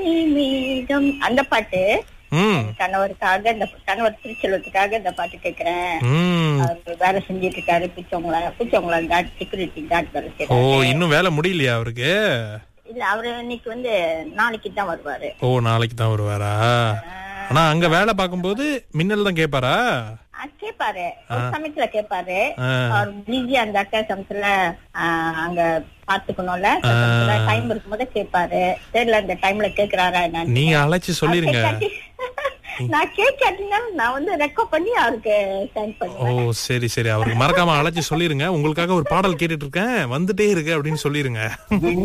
மேகம் அந்த பாட்டு ம் கணவருக்காக இந்த கணவர் திருச்செல்வத்துக்காக இந்த பாட்டு கேக்குறேன் ம் அவர் வேலை செஞ்சிட்டு இருக்காரு பிச்சவங்கள பிச்சவங்கள கார்டு செக்யூரிட்டி கார்டு வேலை ஓ செய்யறாரு இன்னும் வேலை முடியலையா அவருக்கு இல்ல அவரு இன்னைக்கு வந்து நாளைக்கு தான் வருவாரு ஓ நாளைக்கு தான் வருவாரா ஆனா அங்க வேலை பார்க்கும்போது மின்னல் தான் கேட்பாரா ஆ, கேப்பாரு ஒரு சமயத்துல கேப்பாரு ஆ. அவர் பிஸியா இருந்தாக்க சமயத்துல ஆ, அங்க பாத்துக்கணும்ல டைம் இருக்கும்போது கேப்பாரு தெரியல இந்த டைம்ல கேக்குறாரா என்னன்னு நீங்க அழைச்சு சொல்லிருங்க கேட்காட்டி- நான் கேட்காட்டினா நான் வந்து ரெக்கார்ட் பண்ணி அவருக்கு சென்ட் ஓ பண்ணுவேன் சரி சரி அவருக்கு மறக்காம அழைச்சு சொல்லிருங்க உங்களுக்காக ஒரு பாடல் கேட்டுட்டு இருக்கேன் வந்துட்டே இருக்கு அப்படின்னு சொல்லிருங்க